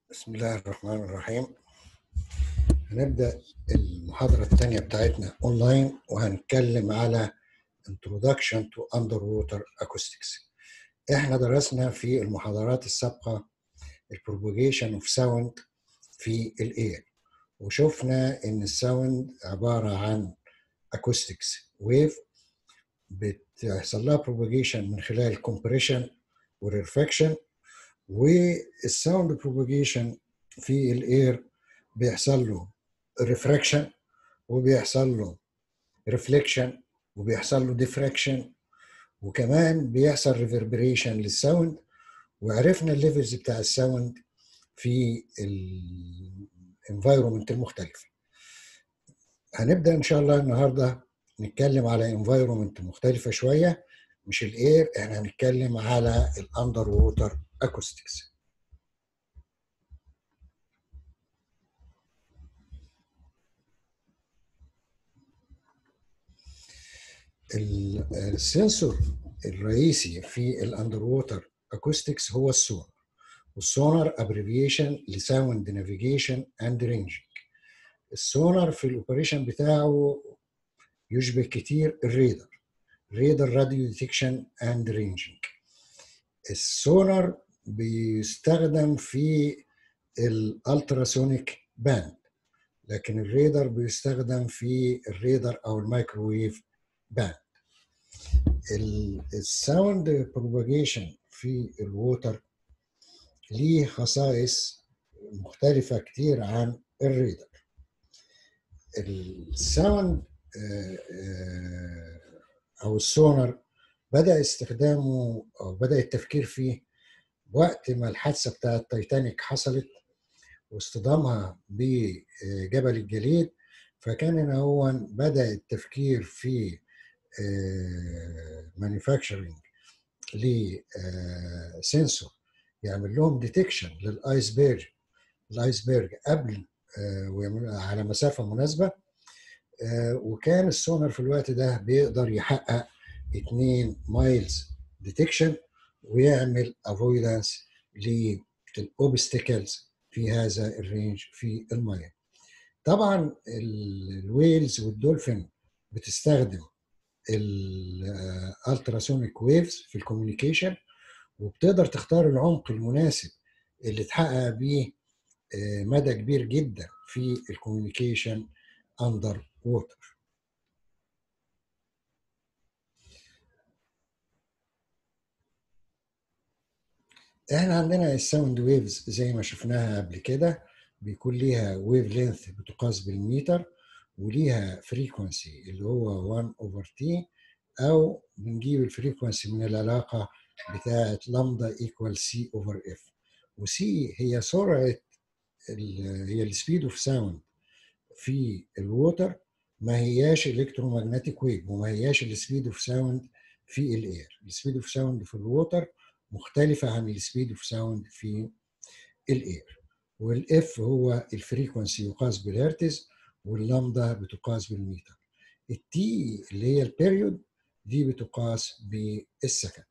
بسم الله الرحمن الرحيم هنبدأ المحاضرة الثانية بتاعتنا اونلاين وهنتكلم على Introduction to Underwater Acoustics احنا درسنا في المحاضرات السابقة البروبوجيشن اوف ساوند في الاير وشفنا ان الساوند عبارة عن acoustics ويف بتحصل لها propagation من خلال compression وريفراكشن والساوند بروباجيشن في الاير بيحصل له ريفراكشن وبيحصل له ريفليكشن وبيحصل له ديفراكشن وكمان بيحصل ريفربريشن للساوند وعرفنا الليفلز بتاع الساوند في الانفايرومنت المختلفه هنبدا ان شاء الله النهارده نتكلم على انفايرومنت مختلفه شويه مش الاير احنا هنتكلم على الاندر ووتر acoustics. السنسور الرئيسي في الاندر ووتر اكوستكس هو السونار والسونار ابريفيشن لساوند نافيجيشن اند رينجينج السونار في الاوبريشن بتاعه يشبه كتير الريدر ريدر راديو ديتكشن اند رينجينج السونار بيستخدم في الالتراسونيك باند لكن الريدر بيستخدم في الريدر او الميكروويف باند الساوند بروباجيشن في الووتر ليه خصائص مختلفة كتير عن الريدر الساوند او السونار بدأ استخدامه او بدأ التفكير فيه وقت ما الحادثة بتاعة تايتانيك حصلت واصطدامها بجبل الجليد فكان هنا هو بدأ التفكير في مانيفاكتشرنج لسنسور يعمل لهم ديتكشن للايسبرج الايسبرج قبل على مسافة مناسبة وكان السونار في الوقت ده بيقدر يحقق 2 مايلز ديتكشن ويعمل افويدنس للاوبستكلز في هذا الرينج في الميه. طبعا الويلز والدولفين بتستخدم الالتراسونيك ويفز في الكوميونيكيشن وبتقدر تختار العمق المناسب اللي تحقق بيه مدى كبير جدا في الكوميونيكيشن اندر ووتر. احنا عندنا الساوند ويفز زي ما شفناها قبل كده بيكون ليها ويف لينث بتقاس بالمتر وليها فريكونسي اللي هو 1 اوفر تي او بنجيب الفريكونسي من العلاقه بتاعه لامدا ايكوال سي اوفر اف وسي هي سرعه هي السبيد اوف ساوند في الووتر ما هياش الكترومagnetic ويف وما هياش السبيد اوف ساوند في الاير السبيد اوف ساوند في الووتر مختلفة عن السبيد اوف ساوند في الاير والاف هو الفريكونسي يقاس بالهرتز واللامدا بتقاس بالمتر التي اللي هي البيريود دي بتقاس بالسكند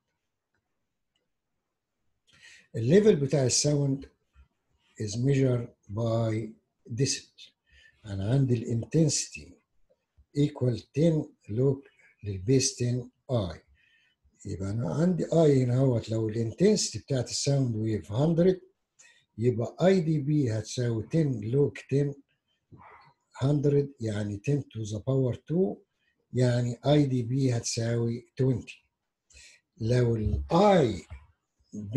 الليفل بتاع الساوند is measured by decibel انا عندي الانتنسيتي equal 10 لوج للبيس 10 اي يبقى انا عندي اي هنا اهوت لو الانتنسيتي بتاعت الساوند ويف 100 يبقى اي دي بي هتساوي 10 لوج 10 100 يعني 10 تو ذا باور 2 يعني اي دي بي هتساوي 20 لو الاي ب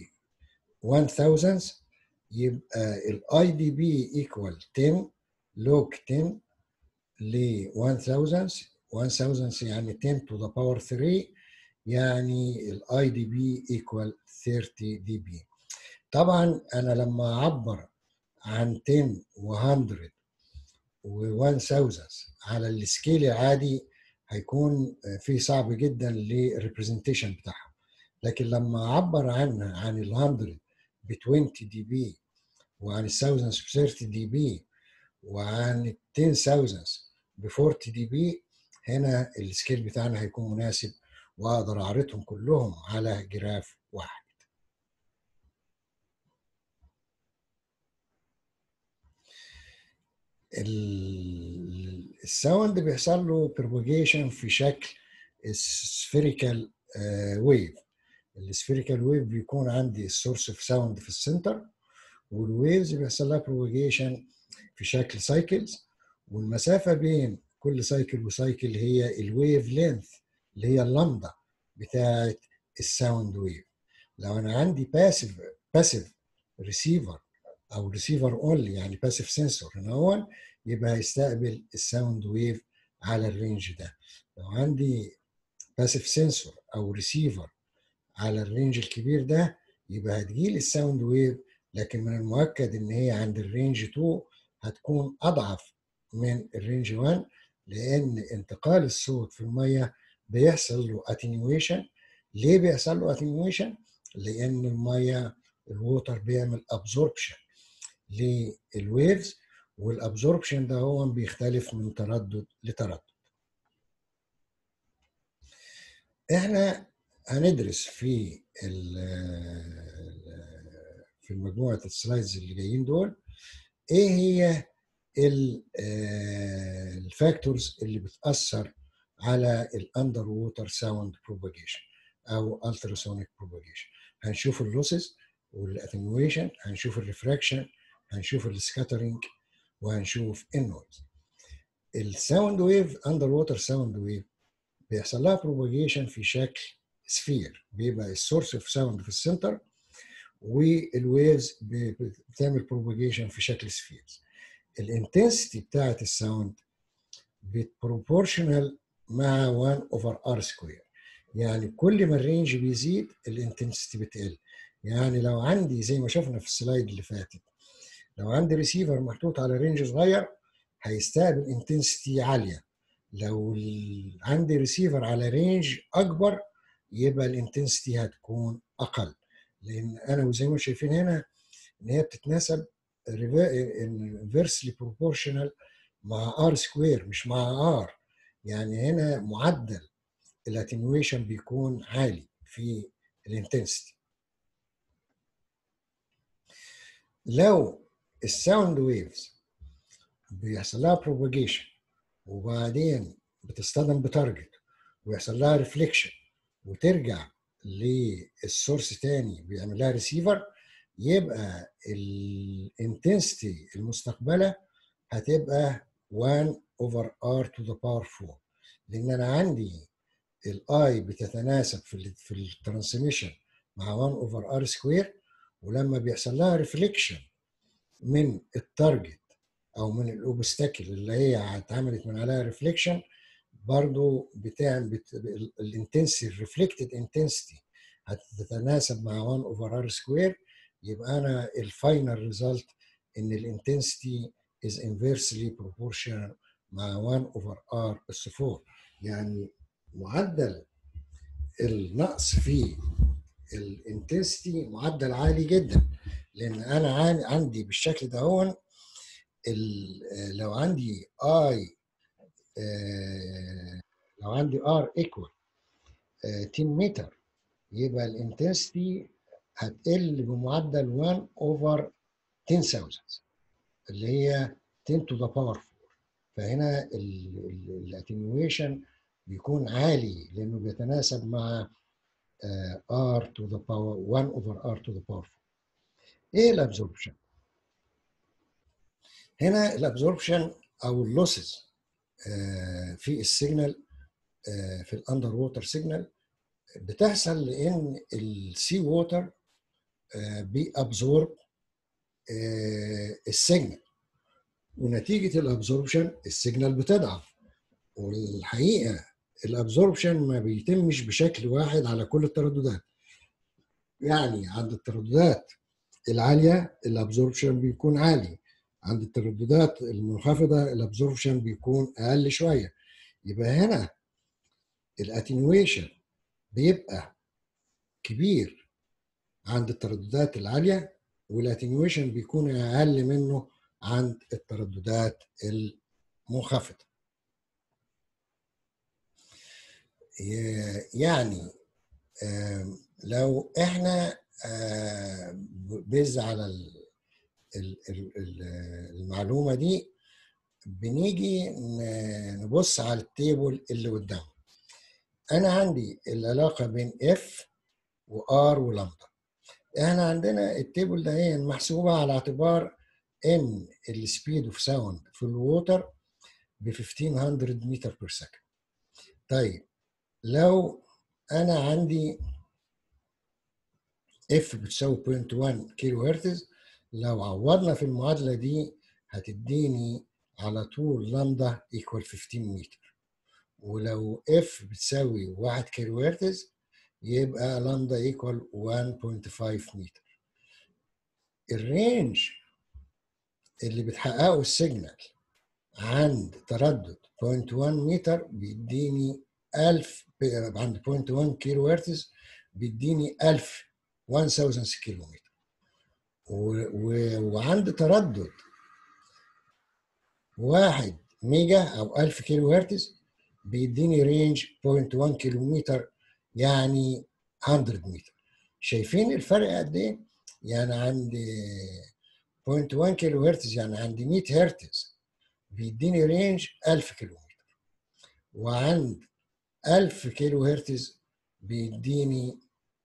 1000 يبقى الاي دي بي ايكوال 10 لوج 10 ل 1000 1000 يعني 10 تو ذا باور 3 يعني الاي دي بي ايكوال 30 دي بي طبعا انا لما اعبر عن 10 و100 و1000 على السكيل العادي هيكون في صعب جدا للريبريزنتيشن بتاعها لكن لما اعبر عنها عن ال 100 ب 20 دي بي وعن ال 1000 ب 30 دي بي وعن ال 10000 ب 40 دي بي هنا السكيل بتاعنا هيكون مناسب واقدر اعرضهم كلهم على جراف واحد الساوند بيحصل له propagation في شكل spherical ويف السفيريكال ويف بيكون عندي السورس اوف ساوند في السنتر والويفز بيحصل لها بروباجيشن في شكل سايكلز والمسافه بين كل سايكل وسايكل هي الويف لينث اللي هي اللمضه بتاعه الساوند ويف لو انا عندي باسيف باسيف ريسيفر او ريسيفر اونلي يعني باسيف سنسور هنا هو يبقى هيستقبل الساوند ويف على الرينج ده لو عندي باسيف سنسور او ريسيفر على الرينج الكبير ده يبقى هتجيلي الساوند ويف لكن من المؤكد ان هي عند الرينج 2 هتكون اضعف من الرينج 1 لان انتقال الصوت في الميه بيحصل له اتنيويشن ليه بيحصل له اتنيويشن لان الميه الووتر بيعمل ابزوربشن للويفز والابزوربشن ده هو بيختلف من تردد لتردد احنا هندرس في في مجموعه السلايدز اللي جايين دول ايه هي الفاكتورز اللي بتاثر على الاندر ووتر ساوند بروباجيشن او التراسونيك بروباجيشن هنشوف اللوسز والاتنويشن هنشوف الريفراكشن هنشوف السكاترينج وهنشوف النويز الساوند ويف اندر ووتر ساوند ويف بيحصل لها بروباجيشن في شكل سفير بيبقى السورس اوف ساوند في السنتر والويفز بتعمل بروباجيشن في شكل سفيرز الانتنسيتي بتاعت الساوند بروبورشنال مع 1 اوفر ار سكوير يعني كل ما الرينج بيزيد الانتنسيتي بتقل يعني لو عندي زي ما شفنا في السلايد اللي فاتت لو عندي ريسيفر محطوط على رينج صغير هيستقبل انتنسيتي عاليه لو عندي ريسيفر على رينج اكبر يبقى الانتنسيتي هتكون اقل لان انا وزي ما شايفين هنا ان هي بتتناسب انفيرسلي بروبورشنال مع ار سكوير مش مع ار يعني هنا معدل الاتنويشن بيكون عالي في الانتنسيتي لو الساوند ويفز بيحصل لها بروباجيشن وبعدين بتصطدم بتارجت ويحصل لها ريفليكشن وترجع للسورس تاني بيعمل لها ريسيفر يبقى الانتنسيتي المستقبله هتبقى 1 اوفر ار تو ذا باور 4 لان انا عندي الاي بتتناسب في في الترانسميشن مع 1 اوفر ار سكوير ولما بيحصل لها ريفليكشن من التارجت او من الاوبستاكل اللي هي اتعملت من عليها ريفليكشن برضو بتعمل بت... الانتنسي الريفلكتد انتنسيتي هتتناسب مع 1 اوفر ار سكوير يبقى انا الفاينل ريزلت ان الانتنسيتي از انفيرسلي بروبورشنال مع 1 اوفر ار اس 4 يعني معدل النقص في الانتنسيتي معدل عالي جدا لان انا عندي بالشكل ده هون لو عندي اي لو عندي ار ايكوال 10 متر يبقى الانتنسيتي هتقل بمعدل 1 اوفر 10000 اللي هي 10 تو ذا باور 4 فهنا الاتنيويشن بيكون عالي لانه بيتناسب مع ار تو ذا باور 1 اوفر ار تو ذا باور 4 ايه الابزوربشن هنا الابزوربشن او اللوسز في السيجنال في الاندر ووتر سيجنال بتحصل لان السي ووتر بيابزورب السيجنال ونتيجه الابزوربشن السيجنال بتضعف والحقيقه الابزوربشن ما بيتمش بشكل واحد على كل الترددات يعني عند الترددات العاليه الابزوربشن بيكون عالي عند الترددات المنخفضه الابزوربشن بيكون اقل شويه يبقى هنا الاتنويشن بيبقى كبير عند الترددات العاليه والاتنويشن بيكون اقل منه عند الترددات المنخفضه يعني لو احنا بيز على المعلومه دي بنيجي نبص على التيبل اللي قدامنا انا عندي العلاقه بين اف وار ولامدا احنا عندنا التيبل ده هي محسوبه على اعتبار ان السبيد اوف ساوند في الووتر ب 1500 متر بير سكند طيب لو انا عندي اف بتساوي 0.1 كيلو هرتز لو عوضنا في المعادله دي هتديني على طول لامدا ايكوال 15 متر ولو اف بتساوي 1 كيلو هرتز يبقى لامدا ايكوال 1.5 متر الرينج اللي بتحققه السيجنال عند تردد 0.1 متر بيديني 1000 عند 0.1 كيلو هرتز بيديني 1000 1000 كيلو متر وعند تردد 1 ميجا او 1000 كيلو هرتز بيديني رينج 0.1 كيلو متر يعني 100 متر شايفين الفرق قد ايه؟ يعني عند 0.1 كيلو هرتز يعني عند 100 هرتز بيديني رينج 1000 كيلو متر وعند 1000 كيلو هرتز بيديني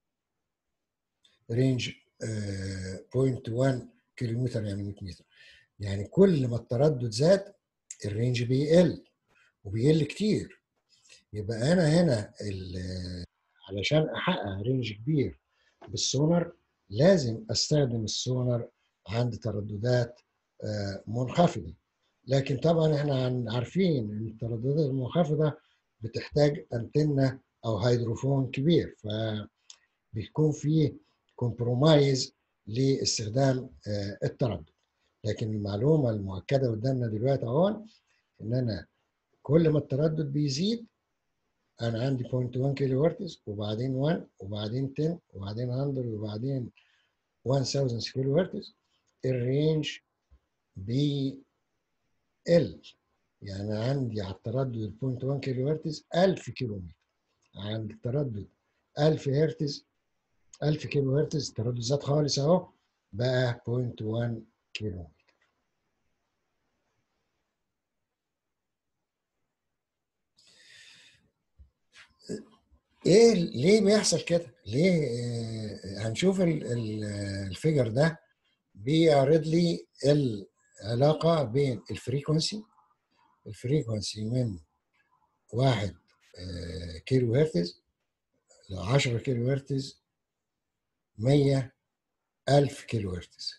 رينج 0.1 كيلو متر يعني 100 متر يعني كل ما التردد زاد الرينج بيقل وبيقل كتير يبقى انا هنا علشان احقق رينج كبير بالسونار لازم استخدم السونار عند ترددات منخفضه لكن طبعا احنا عارفين ان الترددات المنخفضه بتحتاج انتنه او هيدروفون كبير فبيكون فيه كومبرومايز لاستخدام التردد لكن المعلومه المؤكده قدامنا دلوقتي اهو ان انا كل ما التردد بيزيد انا عندي 0.1 كيلو هرتز وبعدين 1 وبعدين 10 وبعدين 100 وبعدين 1000 كيلو هرتز الرينج بي ال يعني عندي على التردد 0.1 كيلو هرتز 1000 كيلو متر عند التردد 1000 هرتز 1000 كيلو هرتز التردد زاد خالص اهو بقى 0.1 كيلو متر ايه ليه بيحصل كده؟ ليه آه هنشوف الفيجر ده بيعرض لي العلاقه بين الفريكونسي الفريكونسي من 1 آه كيلو هرتز ل 10 كيلو هرتز 100 1000 كيلو هرتز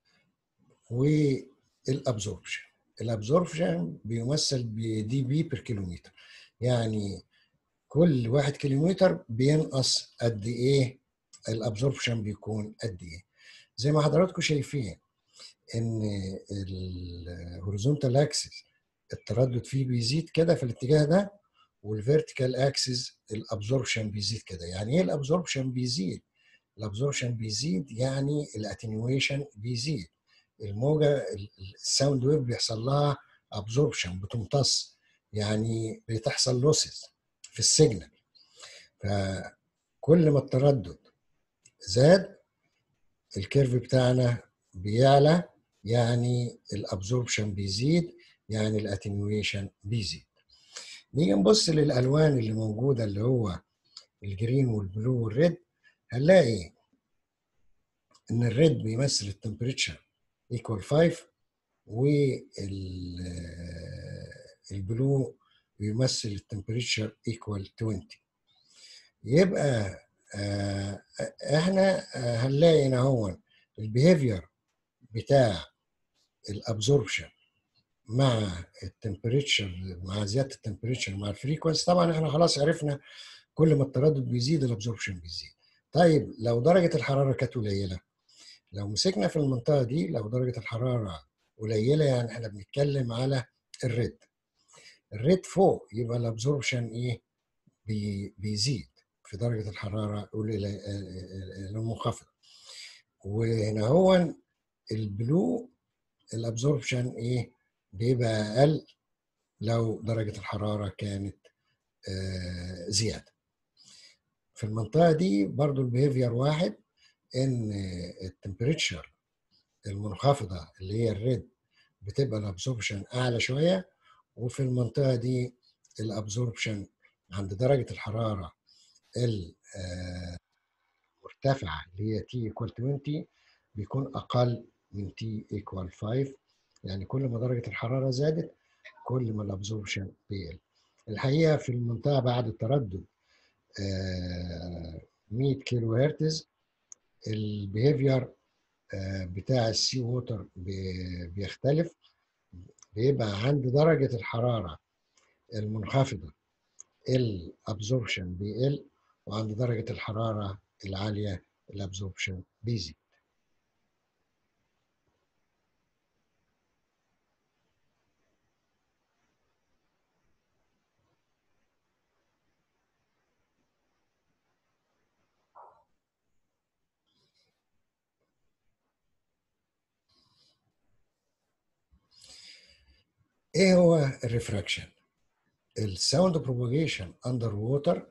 والابزوربشن الابزوربشن بيمثل بدي بي بير كيلومتر يعني كل واحد كيلومتر بينقص قد ايه الابزوربشن بيكون قد ايه زي ما حضراتكم شايفين ان الهوريزونتال اكسس التردد فيه بيزيد كده في الاتجاه ده والفيرتيكال اكسس الابزوربشن بيزيد كده يعني ايه الابزوربشن بيزيد الابزوربشن بيزيد يعني الاتنيويشن بيزيد الموجه الساوند ويف بيحصل لها ابزوربشن بتمتص يعني بتحصل لوسز في السيجنال فكل ما التردد زاد الكيرف بتاعنا بيعلى يعني الابزوربشن بيزيد يعني الاتنيويشن بيزيد نيجي نبص للالوان اللي موجوده اللي هو الجرين والبلو والريد هنلاقي ان الريد بيمثل التمبريتشر ايكوال 5 والبلو بيمثل التمبريتشر ايكوال 20 يبقى احنا هنلاقي هنا هو البيهيفير بتاع الابزوربشن مع التمبريتشر مع زياده التمبريتشر مع الفريكونسي طبعا احنا خلاص عرفنا كل ما التردد بيزيد الابزوربشن بيزيد طيب لو درجه الحراره كانت قليله لو مسكنا في المنطقه دي لو درجه الحراره قليله يعني احنا بنتكلم على الريد الريد فوق يبقى الابزوربشن ايه بي بيزيد في درجه الحراره المنخفضه وهنا هو البلو الابزوربشن ايه بيبقى اقل لو درجه الحراره كانت آه زياده في المنطقه دي برضو البيهيفير واحد ان التمبريتشر المنخفضه اللي هي الريد بتبقى الابزوربشن اعلى شويه وفي المنطقه دي الابزوربشن عند درجه الحراره المرتفعه اللي هي تي ايكوال 20 بيكون اقل من تي ايكوال 5 يعني كل ما درجه الحراره زادت كل ما الابزوربشن بيقل الحقيقه في المنطقه بعد التردد 100 كيلو هرتز البيهيفير بتاع السي ووتر بيختلف بيبقى عند درجة الحرارة المنخفضة الابزوربشن بيقل وعند درجة الحرارة العالية الابزوربشن بيزيد ايه هو الريفراكشن الساوند بروباجيشن اندر ووتر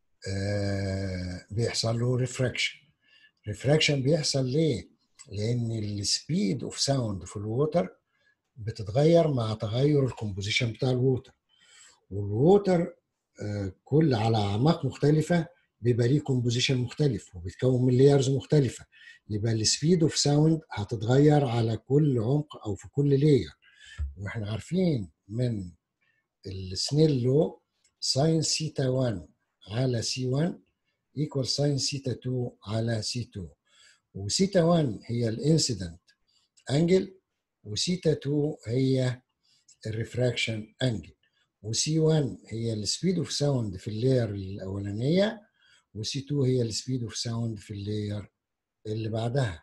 بيحصل له ريفراكشن ريفراكشن بيحصل ليه لان السبيد اوف ساوند في الووتر بتتغير مع تغير الكومبوزيشن بتاع الووتر والووتر آه كل على اعماق مختلفه بيبقى ليه كومبوزيشن مختلف وبيتكون من لايرز مختلفه يبقى السبيد اوف ساوند هتتغير على كل عمق او في كل لاير واحنا عارفين من السنيل لو ساين سيتا 1 على سي 1 ايكوال ساين سيتا 2 على سي 2 وسيتا 1 هي الانسيدنت انجل وسيتا 2 هي الريفراكشن انجل وسي 1 هي السبيد اوف ساوند في اللاير الاولانيه وسي 2 هي السبيد اوف ساوند في اللاير اللي بعدها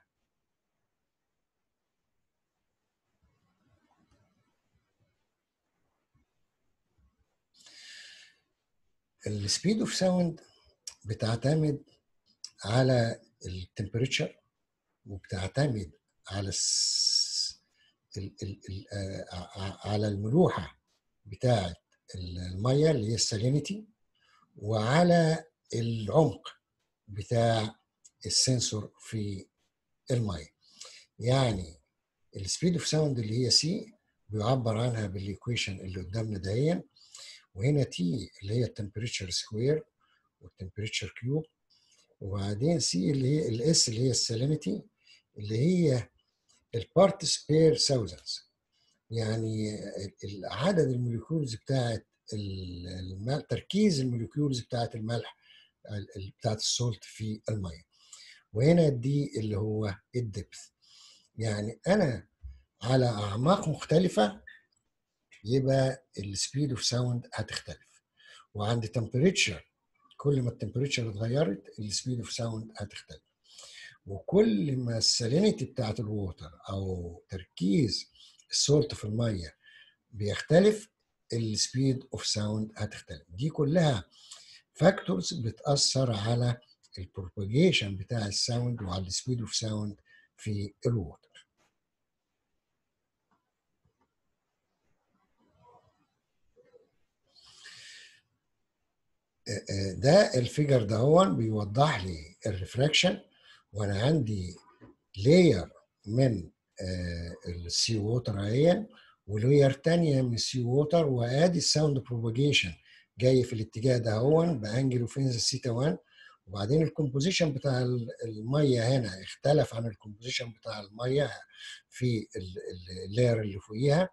السبيد اوف ساوند بتعتمد على التمبريتشر وبتعتمد على الس... ال... ال... ال... على الملوحه بتاعه الميه اللي هي السالينيتي وعلى العمق بتاع السنسور في الميه يعني السبيد اوف ساوند اللي هي سي بيعبر عنها بالايكويشن اللي قدامنا دهيا وهنا تي اللي هي التمبريتشر سكوير والتمبريتشر كيوب وبعدين سي اللي هي الاس اللي هي السالينيتي اللي هي البارتس بير ثاوزندز يعني عدد الموليكيولز بتاعت الملح تركيز الموليكيولز بتاعت الملح بتاعت السولت في الميه وهنا دي اللي هو الدبث يعني انا على اعماق مختلفه يبقى السبيد اوف ساوند هتختلف وعند تمبريتشر كل ما التمبريتشر اتغيرت السبيد اوف ساوند هتختلف وكل ما السالينيتي بتاعت الووتر او تركيز السولت في الميه بيختلف السبيد اوف ساوند هتختلف دي كلها فاكتورز بتاثر على البروباجيشن بتاع الساوند وعلى السبيد اوف ساوند في الووتر ده الفيجر ده هو بيوضح لي الريفراكشن وانا عندي لاير من السي ووتر اهي ولاير تانية من السي ووتر وادي الساوند بروباجيشن جاي في الاتجاه ده هو بانجل اوفنز سيتا 1 وبعدين الكومبوزيشن بتاع الميه هنا اختلف عن الكومبوزيشن بتاع الميه في اللاير اللي فوقيها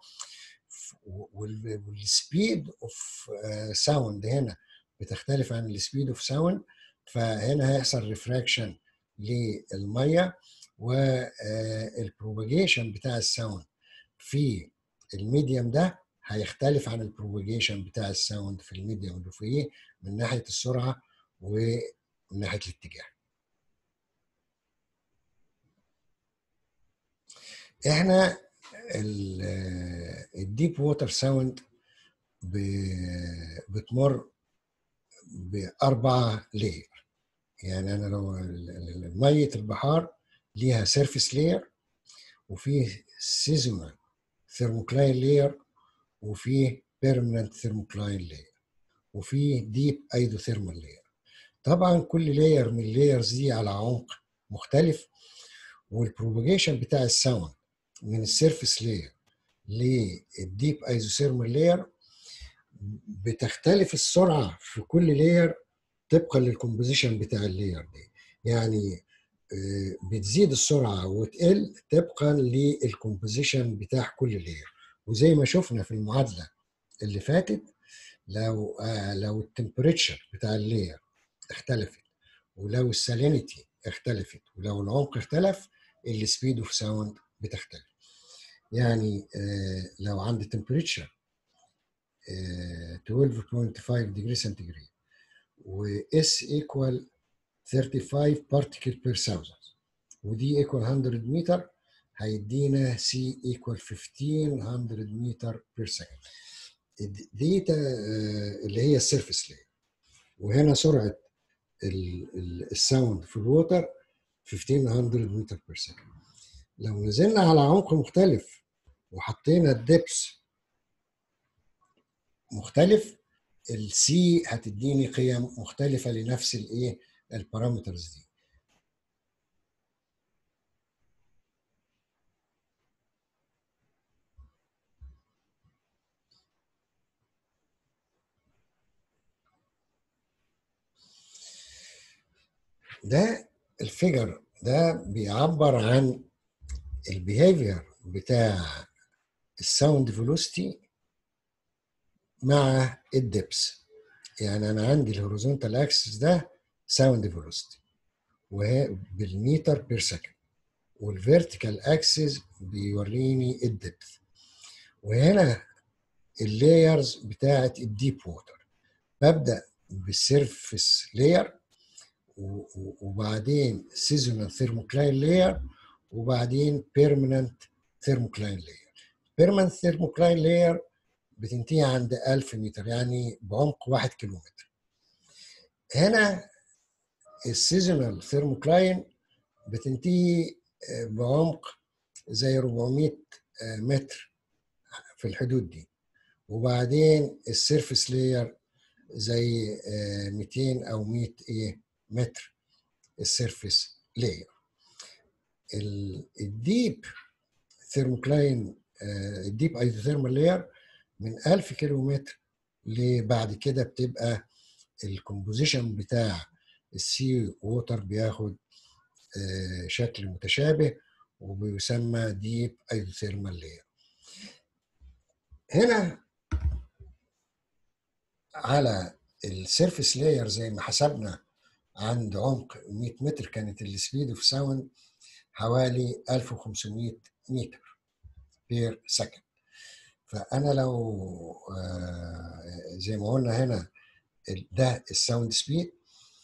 والسبيد اوف ساوند هنا بتختلف عن السبيد اوف ساوند فهنا هيحصل ريفراكشن للميه والبروباجيشن بتاع الساوند في الميديم ده هيختلف عن البروباجيشن بتاع الساوند في الميديم اللي فوقيه من ناحيه السرعه ومن ناحيه الاتجاه. احنا الديب ووتر ساوند بتمر بأربعة لاير يعني أنا لو مية البحار ليها سيرفيس لاير وفيه سيزونال ثيرموكلاين لاير وفيه بيرمننت ثيرموكلاين لاير وفيه ديب ايدوثيرمال لاير طبعا كل لاير من اللايرز دي على عمق مختلف والبروباجيشن بتاع الساوند من السيرفيس لاير للديب ايزوثيرمال لاير بتختلف السرعه في كل لاير طبقا للكومبوزيشن بتاع اللاير دي يعني بتزيد السرعه وتقل طبقا للكومبوزيشن بتاع كل لاير وزي ما شفنا في المعادله اللي فاتت لو لو التمبريتشر بتاع اللاير اختلفت ولو السالينيتي اختلفت ولو العمق اختلف السبيد اوف ساوند بتختلف يعني لو عندي تمبريتشر 12.5 ديجري سنتيجريد و S equal 35 particle per thousand ودي ايكوال 100 متر هيدينا C equal 1500 متر per second دي اللي هي السيرفيس لاير وهنا سرعه الساوند في الووتر 1500 متر بير سكند لو نزلنا على عمق مختلف وحطينا الدبس مختلف السي هتديني قيم مختلفه لنفس الايه البارامترز دي ده الفيجر ده بيعبر عن البيهيفير بتاع الساوند فيلوسيتي مع الدبس يعني انا عندي الهوريزونتال اكسس ده ساوند فيلوسيتي وهي بالمتر بير سكند والفيرتيكال اكسس بيوريني الدبث وهنا اللايرز بتاعت الديب ووتر ببدا بالسيرفس لاير وبعدين سيزونال ثيرموكلاين لاير وبعدين بيرمننت ثيرموكلاين لاير بيرمننت ثيرموكلاين لاير بتنتهي عند 1000 متر يعني بعمق 1 كيلومتر هنا السيزونال ثيرموكلاين بتنتهي بعمق زي 400 متر في الحدود دي وبعدين السيرفس لاير زي 200 او 100 ايه متر السيرفيس لاير الديب ثيرموكلاين الديب ايزوثيرمال لاير من 1000 كيلو متر لبعد كده بتبقى الكومبوزيشن بتاع السي ووتر بياخد شكل متشابه وبيسمى ديب ايزوثيرمال لاير هنا على السيرفيس لاير زي ما حسبنا عند عمق 100 متر كانت السبيد اوف ساوند حوالي 1500 متر بير سكند فانا لو زي ما قلنا هنا ده الساوند سبيد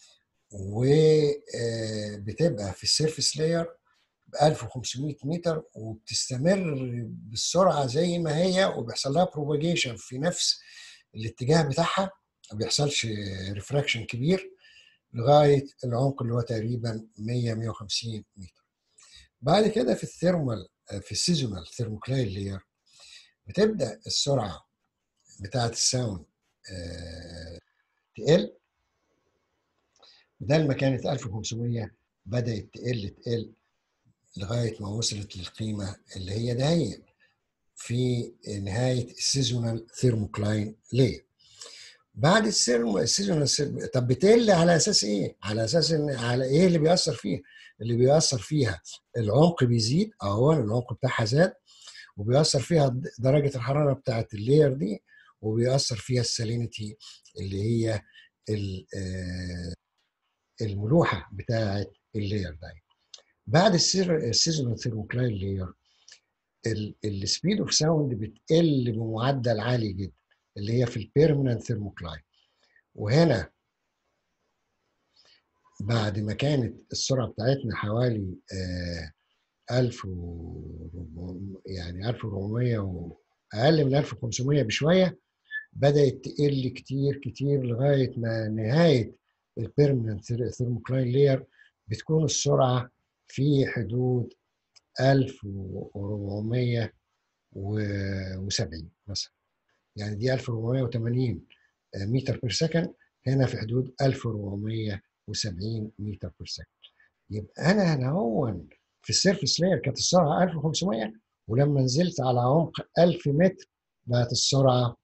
وبتبقى في السيرفيس لاير ب 1500 متر وبتستمر بالسرعه زي ما هي وبيحصل لها بروباجيشن في نفس الاتجاه بتاعها ما بيحصلش ريفراكشن كبير لغايه العمق اللي هو تقريبا 100 150 متر. بعد كده في الثيرمال في السيزونال ثيرموكلاين لاير بتبدا السرعه بتاعه الساوند تقل بدل ما كانت 1500 بدات تقل تقل لغايه ما وصلت للقيمه اللي هي دهيا في نهايه السيزونال ثيرموكلاين لاير. بعد السيرم السيزونال طب بتقل على اساس ايه؟ على اساس ان على ايه اللي بيأثر فيها؟ اللي بيأثر فيها العمق بيزيد اهو العمق بتاعها زاد وبيأثر فيها درجة الحرارة بتاعت اللاير دي وبيأثر فيها السالينيتي اللي هي الملوحة بتاعت اللاير ده بعد السيزونال ثيرموكلاين لاير السبيد اوف ساوند بتقل بمعدل عالي جدا اللي هي في البيرمننت ثيرموكلاين وهنا بعد ما كانت السرعه بتاعتنا حوالي آه 1000 و يعني 1400 واقل من 1500 بشويه بدات تقل كتير كتير لغايه ما نهايه البيرمننت ثيرموكلاين لاير بتكون السرعه في حدود 1470 مثلا يعني دي 1480 متر بير سكند هنا في حدود 1470 متر بير سكند يبقى انا هنا هو في السيرفيس لاير كانت السرعه 1500 ولما نزلت على عمق 1000 متر بقت السرعه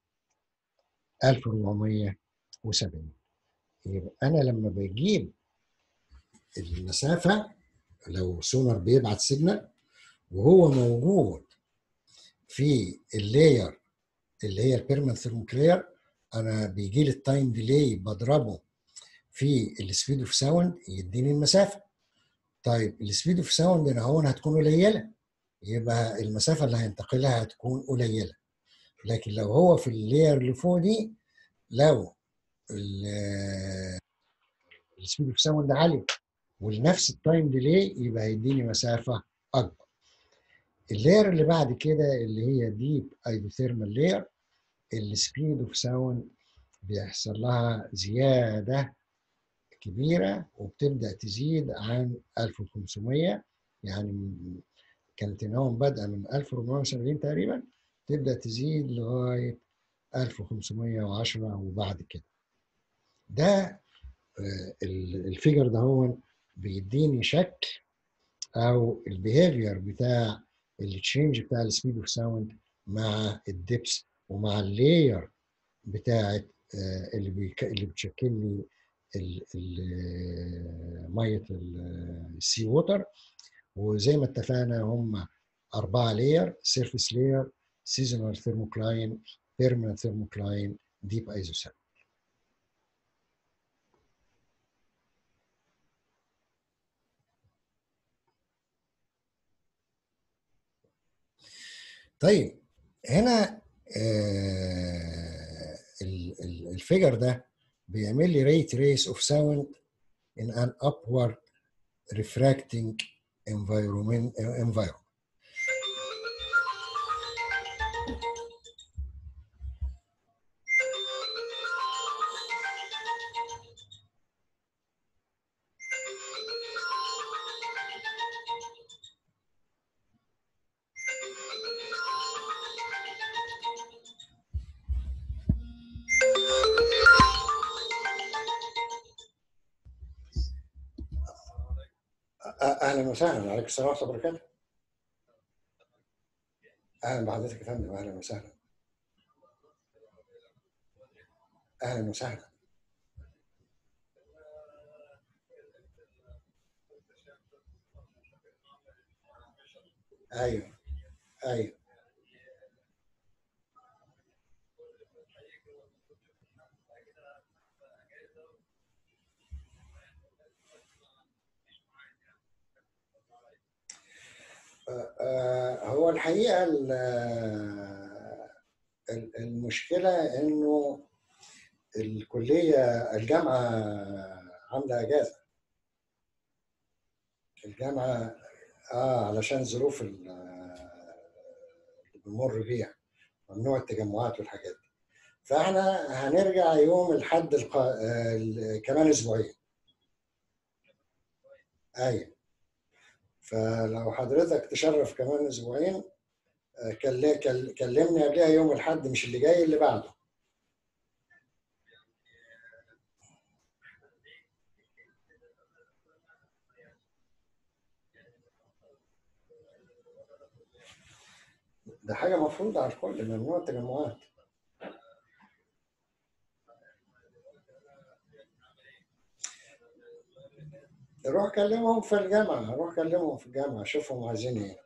1470 يبقى انا لما بجيب المسافه لو سونار بيبعت سيجنال وهو موجود في اللاير اللي هي البيرمنت ثيرموكلير انا بيجي لي التايم ديلي بضربه في السبيد اوف ساوند يديني المسافه طيب السبيد اوف ساوند هنا هون هتكون قليله يبقى المسافه اللي هينتقلها هتكون قليله لكن لو هو في اللاير اللي فوق دي لو السبيد اوف ساوند عالي ولنفس التايم ديلي يبقى هيديني مسافه اكبر اللاير اللي بعد كده اللي هي ديب ايدوثيرمال لاير السبيد اوف ساوند بيحصل لها زياده كبيره وبتبدا تزيد عن 1500 يعني كانت هنا بادئه من 1470 تقريبا تبدا تزيد لغايه 1510 وبعد كده ده الفيجر ده هو بيديني شكل او البيهيفير بتاع التشينج بتاع السبيد اوف ساوند مع الدبس ومع اللاير بتاعت اللي بيك... اللي بتشكل لي ميه السي ووتر وزي ما اتفقنا هم أربعة لاير سيرفيس لاير سيزونال ثيرموكلاين بيرمننت ثيرموكلاين ديب ايزوسيل طيب هنا آه الفيجر ده بيعمل لي ريت ريس اوف ساوند in an upward refracting environment environment اهلا وسهلا عليك السلام ورحمه الله وبركاته اهلا بحضرتك يا فندم اهلا وسهلا اهلا وسهلا ايوه ايوه هو الحقيقه المشكله انه الكليه الجامعه عامله اجازه الجامعه اه علشان ظروف اللي بنمر بيها ممنوع التجمعات والحاجات دي فاحنا هنرجع يوم الحد القا... كمان اسبوعين ايوه فلو حضرتك تشرف كمان اسبوعين كلمني قبلها يوم الاحد مش اللي جاي اللي بعده ده حاجه مفروضه على الكل ممنوع التجمعات روح كلمهم في الجامعة روح كلمهم في الجامعة شوفهم عايزين ايه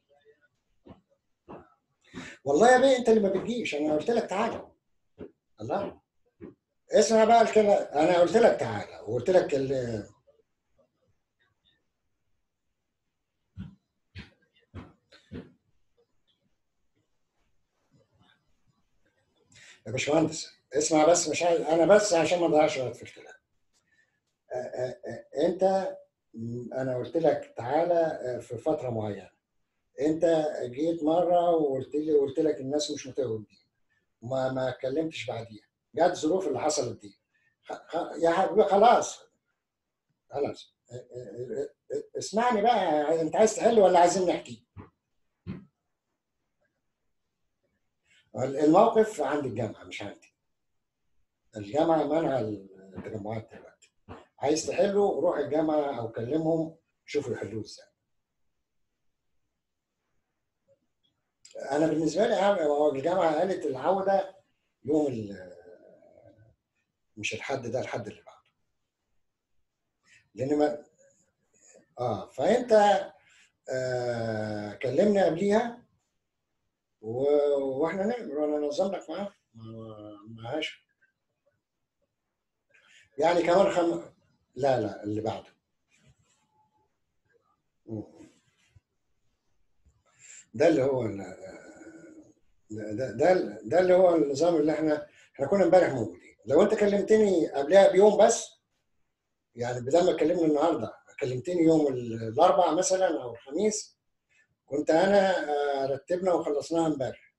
والله يا بيه انت اللي ما بتجيش انا قلت لك تعالى الله اسمع بقى الكلام انا قلت لك تعالى وقلت لك ال... يا باشمهندس اسمع بس مش عايز انا بس عشان ما اضيعش وقت في الكلام انت انا قلت لك تعالى في فتره معينه انت جيت مره وقلت لي قلت لك الناس مش متواجدين وما ما اتكلمتش بعديها جت الظروف اللي حصلت دي يا حبيبي خلاص خلاص اسمعني بقى انت عايز تحل ولا عايزين نحكي الموقف عند الجامعه مش عندي الجامعه منع التجمعات دلوقتي عايز تحله روح الجامعه او كلمهم شوفوا يحلوه ازاي انا بالنسبه لي هو الجامعه قالت العوده يوم مش الحد ده الحد اللي بعده لان ما اه فانت آه كلمني قبليها و... واحنا نعمل وانا نظم لك معاه معاش يعني كمان خم لا لا اللي بعده ده اللي هو ده ده ده اللي هو النظام اللي احنا احنا كنا امبارح موجودين لو انت كلمتني قبلها بيوم بس يعني بدل ما تكلمني النهارده كلمتني يوم الاربعاء مثلا او الخميس كنت انا آه، رتبنا وخلصناها امبارح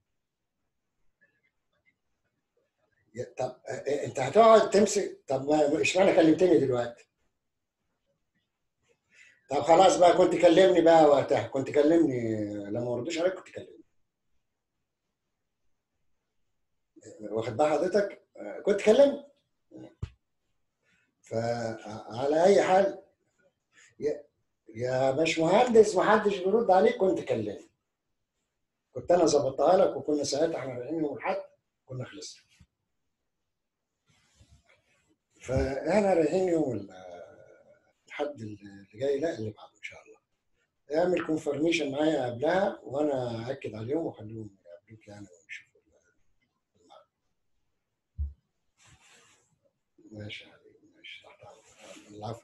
طب آه، آه، انت هتقعد تمسك طب اشمعنى كلمتني دلوقتي؟ طب خلاص بقى كنت كلمني بقى وقتها كنت كلمني لما ما ردوش عليك كنت كلمني واخد بقى حضرتك كنت كلمني فعلى اي حال يا يا باشمهندس ما حدش بيرد عليك كنت كلمني كنت انا ظبطتها لك وكنا ساعتها احنا رايحين يوم الاحد كنا خلصنا فاحنا رايحين يوم الحد اللي جاي لا اللي بعده ان شاء الله اعمل كونفرميشن معايا قبلها وانا اكد عليهم واخليهم يقابلوك يعني ونشوف ماشي يا حبيبي ماشي تحت العفو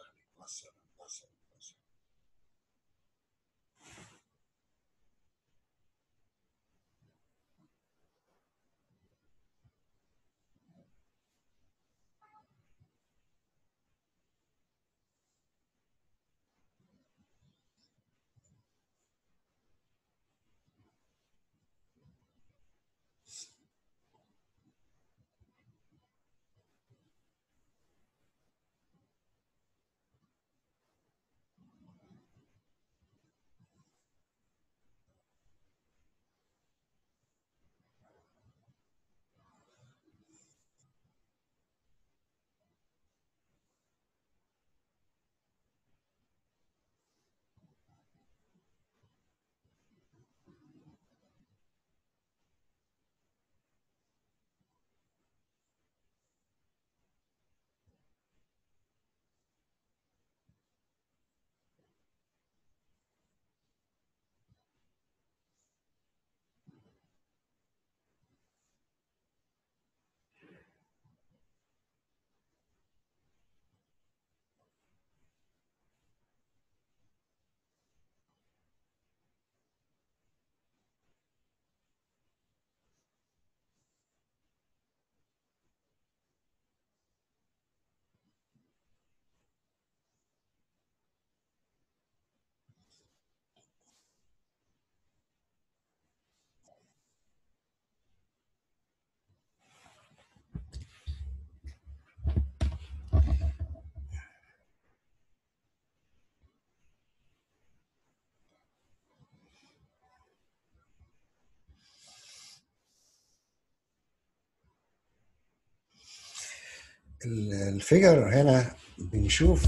الفيجر هنا بنشوف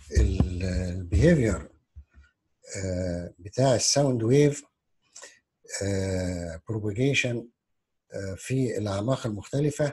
البيهيفير آه، بتاع الساوند ويف بروباجيشن في الاعماق المختلفه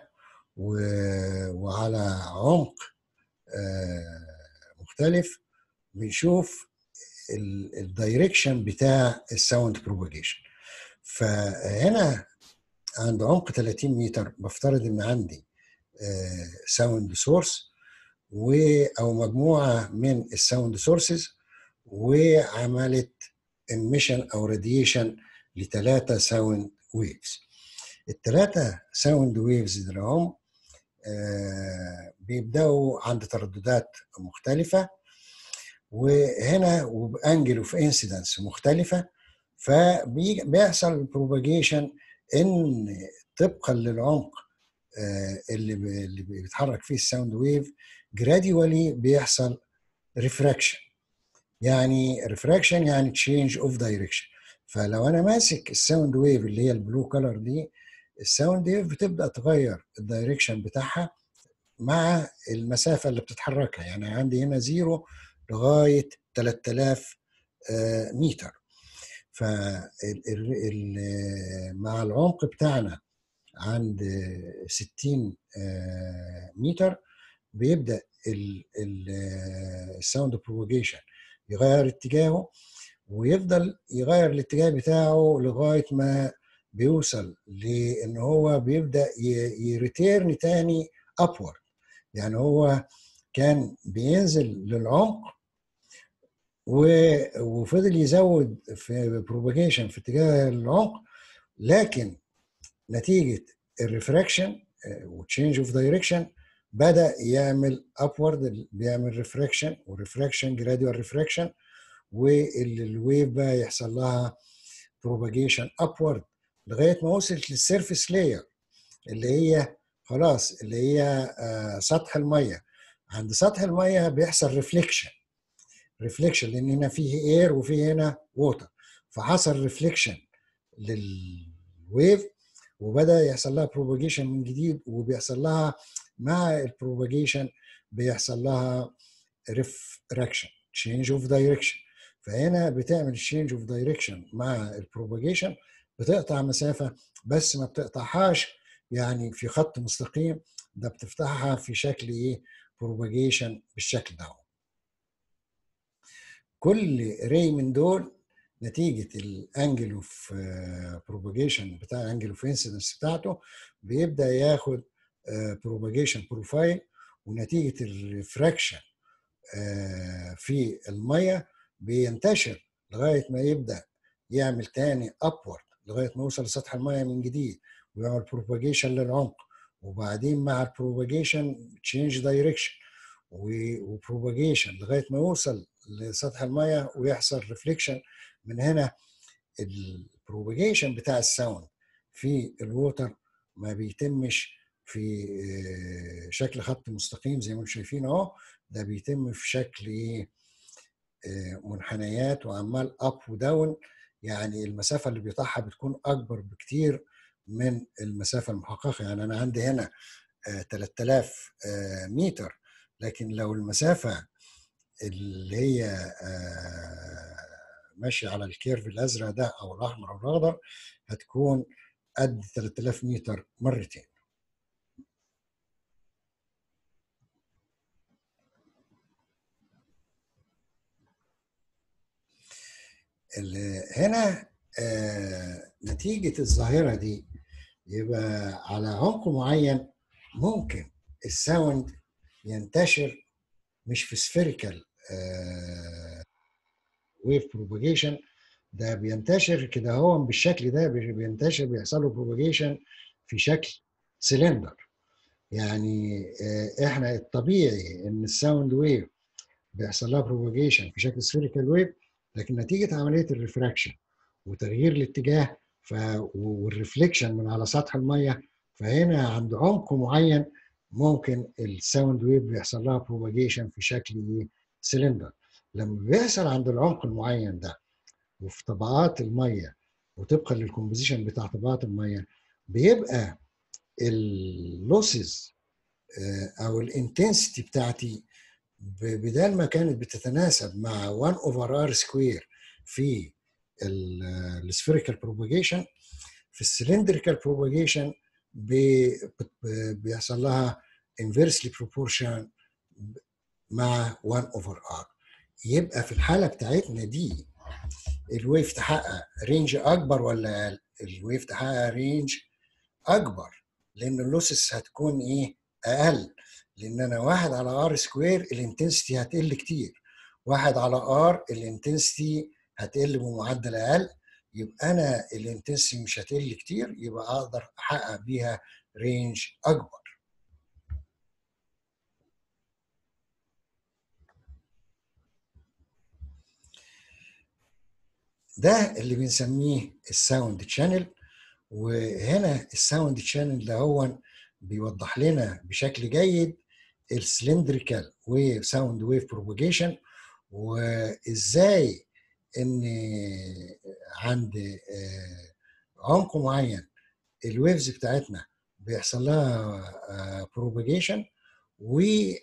وعلى عمق آه، مختلف بنشوف الدايركشن بتاع الساوند بروباجيشن فهنا عند عمق 30 متر بفترض ان عندي ساوند سورس و او مجموعه من الساوند سورسز وعملت ايميشن او راديشن لثلاثه ساوند ويفز الثلاثه ساوند ويفز دول هم آه بيبداوا عند ترددات مختلفه وهنا وبانجل اوف انسيدنس مختلفه فبيحصل بروباجيشن ان طبقا للعمق آه، اللي اللي بيتحرك فيه الساوند ويف جراديولي بيحصل ريفراكشن يعني ريفراكشن يعني تشينج اوف دايركشن فلو انا ماسك الساوند ويف اللي هي البلو كلر دي الساوند ويف بتبدا تغير الدايركشن بتاعها مع المسافه اللي بتتحركها يعني عندي هنا زيرو لغايه 3000 آه، متر ف مع العمق بتاعنا عند 60 متر بيبدا الساوند بروباجيشن يغير اتجاهه ويفضل يغير الاتجاه بتاعه لغايه ما بيوصل لان هو بيبدا يريتيرن تاني ابورد يعني هو كان بينزل للعمق وفضل يزود في بروباجيشن في اتجاه العمق لكن نتيجه الريفراكشن وتشينج اوف دايركشن بدا يعمل ابورد بيعمل ريفراكشن وريفراكشن جراديوال ريفراكشن والويف بقى يحصل لها بروباجيشن ابورد لغايه ما وصلت للسيرفيس لاير اللي هي خلاص اللي هي آه سطح الميه عند سطح الميه بيحصل ريفليكشن ريفليكشن لان هنا فيه اير وفيه هنا ووتر فحصل ريفليكشن للويف وبدا يحصل لها بروباجيشن من جديد وبيحصل لها مع البروباجيشن بيحصل لها ريفراكشن تشينج اوف دايركشن فهنا بتعمل تشينج اوف دايركشن مع البروباجيشن بتقطع مسافه بس ما بتقطعهاش يعني في خط مستقيم ده بتفتحها في شكل ايه بروباجيشن بالشكل ده كل ري من دول نتيجه الانجل اوف بروباجيشن بتاع الانجل اوف انسيدنس بتاعته بيبدا ياخد بروباجيشن بروفايل ونتيجه الريفراكشن في الميه بينتشر لغايه ما يبدا يعمل تاني ابورد لغايه ما يوصل لسطح الميه من جديد ويعمل بروباجيشن للعمق وبعدين مع البروباجيشن تشينج دايركشن وبروباجيشن لغايه ما يوصل لسطح الميه ويحصل ريفليكشن من هنا البروباجيشن بتاع الساوند في الووتر ما بيتمش في شكل خط مستقيم زي ما انتم شايفين اهو ده بيتم في شكل ايه منحنيات وعمال اب وداون يعني المسافه اللي بيقطعها بتكون اكبر بكتير من المسافه المحققه يعني انا عندي هنا 3000 متر لكن لو المسافه اللي هي ماشيه على الكيرف الازرق ده او الاحمر او الاخضر هتكون قد 3000 متر مرتين هنا آه نتيجة الظاهرة دي يبقى على عمق معين ممكن الساوند ينتشر مش في سفيريكال ويف بروباجيشن ده بينتشر كده هو بالشكل ده بينتشر بيحصل له بروباجيشن في شكل سلندر يعني آه احنا الطبيعي ان الساوند ويف بيحصل لها بروباجيشن في شكل سفيريكال ويف لكن نتيجه عمليه الريفراكشن وتغيير الاتجاه ف... والريفليكشن من على سطح الميه فهنا عند عمق معين ممكن الساوند ويف بيحصل لها بروباجيشن في شكل سلندر لما بيحصل عند العمق المعين ده وفي طبقات الميه وطبقا للكومبوزيشن بتاع طبقات الميه بيبقى اللوسز او الانتنسيتي بتاعتي بدل ما كانت بتتناسب مع 1 اوفر ار سكوير في السفيريكال بروباجيشن في السلندريكال بروباجيشن بيحصل لها inversely proportion مع 1 اوفر ار يبقى في الحاله بتاعتنا دي الويف تحقق رينج اكبر ولا اقل؟ الويف تحقق رينج اكبر لان اللوسس هتكون ايه؟ اقل لان انا واحد على ار سكوير الانتنسيتي هتقل كتير واحد على ار الانتنسيتي هتقل بمعدل اقل يبقى انا الانتنسيتي مش هتقل كتير يبقى اقدر احقق بيها رينج اكبر ده اللي بنسميه الساوند تشانل وهنا الساوند تشانل ده هو بيوضح لنا بشكل جيد السلندريكال ويف ساوند ويف بروباجيشن وازاي ان عند عمق معين الويفز بتاعتنا بيحصل لها بروباجيشن ومع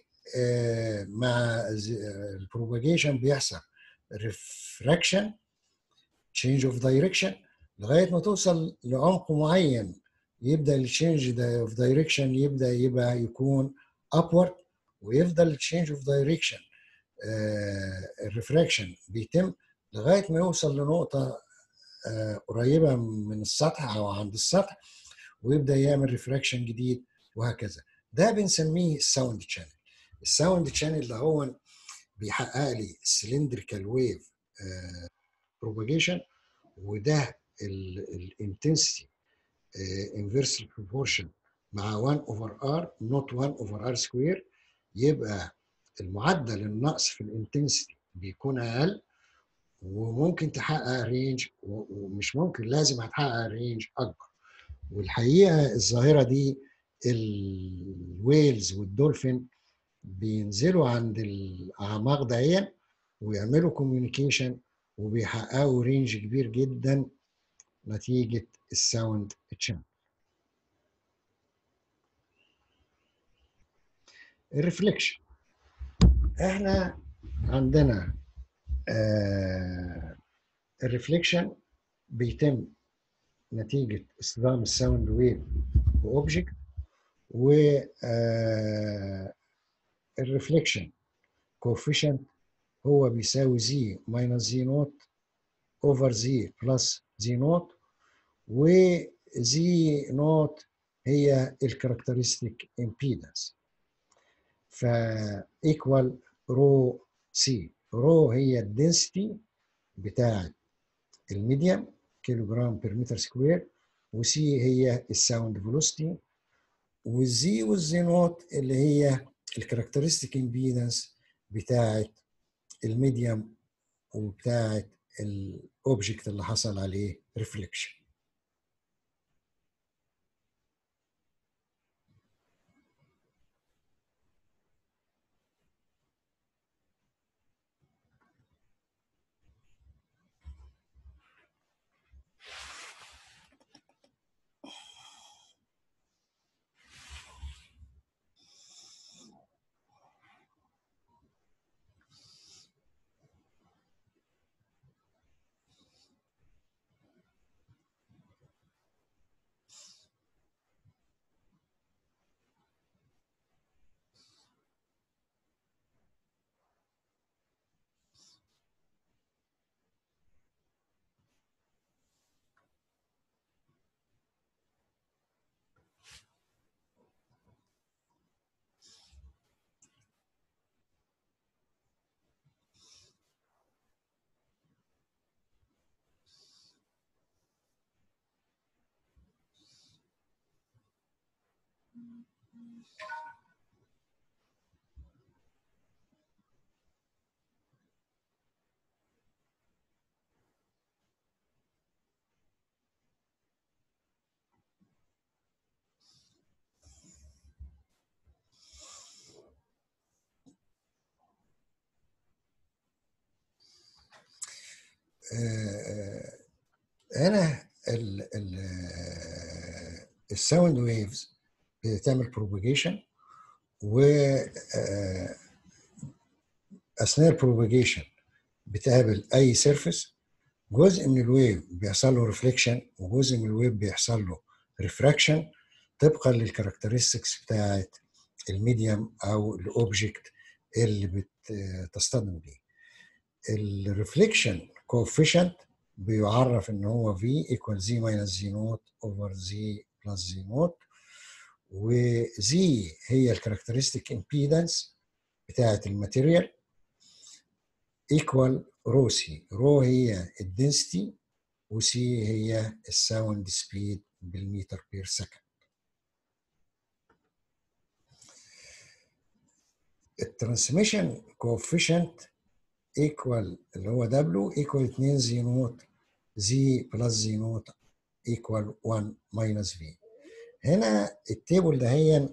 البروباجيشن بيحصل ريفراكشن change of direction لغايه ما توصل لعمق معين يبدا التشينج اوف دايركشن يبدا يبقى يكون upward ويفضل التشينج اوف دايركشن الريفراكشن بيتم لغايه ما يوصل لنقطه آه، قريبه من السطح او عند السطح ويبدا يعمل ريفراكشن جديد وهكذا ده بنسميه الساوند شانل الساوند شانل ده هو بيحقق لي السلندريكال ويف بروباجيشن وده الانتنسيتي انفيرس بروبورشن مع 1 اوفر ار نوت 1 اوفر ار سكوير يبقى المعدل النقص في الانتنسيتي بيكون اقل وممكن تحقق رينج ومش ممكن لازم هتحقق رينج اكبر والحقيقه الظاهره دي الويلز والدولفين بينزلوا عند الاعماق دهيا ويعملوا كوميونيكيشن وبيحققوا رينج كبير جدا نتيجه الساوند تشانل الريفليكشن احنا عندنا آه الريفليكشن بيتم نتيجة اصطدام الساوند ويف بأوبجكت و آه الريفليكشن كوفيشنت هو بيساوي زي ماينس زي نوت اوفر زي بلس زي نوت وزي نوت هي الكاركترستيك امبيدنس فايكوال رو سي رو هي الدنسيتي بتاعه الميديم كيلو جرام بير متر سكوير وسي هي الساوند فيلوسيتي والزي والزي نوت اللي هي الكاركترستيك امبيدنس بتاعه الميديم وبتاعه الاوبجكت اللي حصل عليه ريفليكشن هنا الساوند ويفز بتعمل بروباجيشن و اثناء البروباجيشن بتقابل اي سيرفيس جزء من الويف بيحصل له ريفليكشن وجزء من الويف بيحصل له ريفراكشن طبقا للكاركترستكس بتاعت الميديم او الاوبجكت اللي بتصطدم بيه الريفليكشن كوفيشنت بيعرف ان هو في ايكوال زي ماينس زي نوت اوفر زي بلس زي نوت وزي هي الكاركترستيك امبيدنس بتاعت الماتيريال ايكوال رو سي رو هي الدنسيتي وسي هي الساوند سبيد بالمتر بير سكند الترانسميشن كوفيشنت ايكوال اللي هو دبليو ايكوال 2 زي نوت زي بلس زي نوت ايكوال 1 ماينس في هنا التيبل ده هي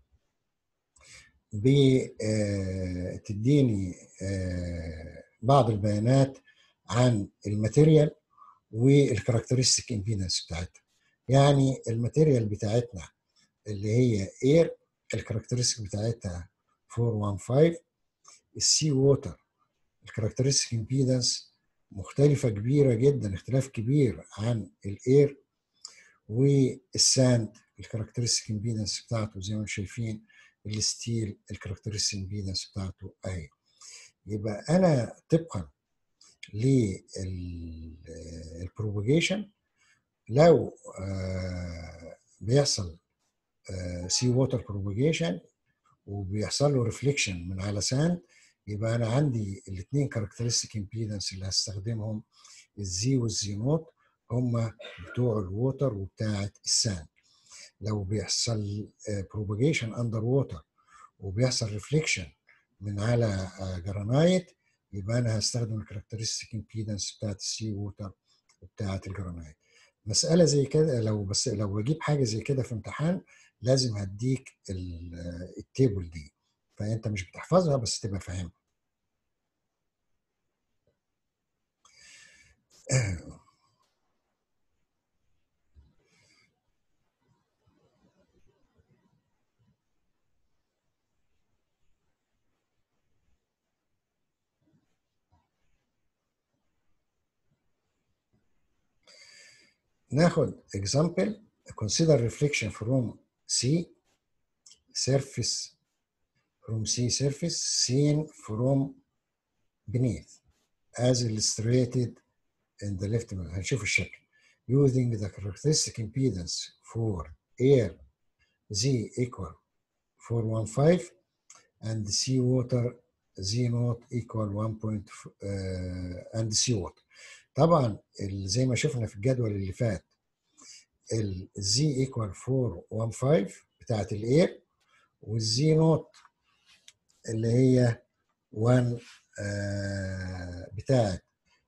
بتديني بعض البيانات عن الماتيريال والكاركترستيك امبيدنس بتاعتها يعني الماتيريال بتاعتنا اللي هي اير الكاركترستيك بتاعتها 415 السي ووتر الكاركترستيك امبيدنس مختلفة كبيرة جدا اختلاف كبير عن الاير والساند الكاركترستيك امبيدنس بتاعته زي ما انتم شايفين الستيل الكاركترستيك امبيدنس بتاعته اهي يبقى انا طبقا للبروباجيشن لو بيحصل سي ووتر بروباجيشن وبيحصل له ريفليكشن من على ساند يبقى انا عندي الاثنين كاركترستيك امبيدنس اللي هستخدمهم الزي والزي نوت هم بتوع الووتر وبتاعه الساند لو بيحصل بروباجيشن اندر ووتر وبيحصل ريفليكشن من على جرانايت يبقى انا هستخدم الكاركترستيك امبيدنس بتاعت السي ووتر وبتاعت الجرانايت مساله زي كده لو بس لو بجيب حاجه زي كده في امتحان لازم هديك التيبل دي فانت مش بتحفظها بس تبقى فاهمها ناخد example consider reflection from C surface from C surface seen from beneath as illustrated in the left هنشوف الشكل using the characteristic impedance for air Z equal 415 and sea water Z naught equal 1. Point, uh, and sea water طبعا زي ما شفنا في الجدول اللي فات الزي ايكوال 415 بتاعت الاير والزي نوت اللي هي 1 آه بتاعت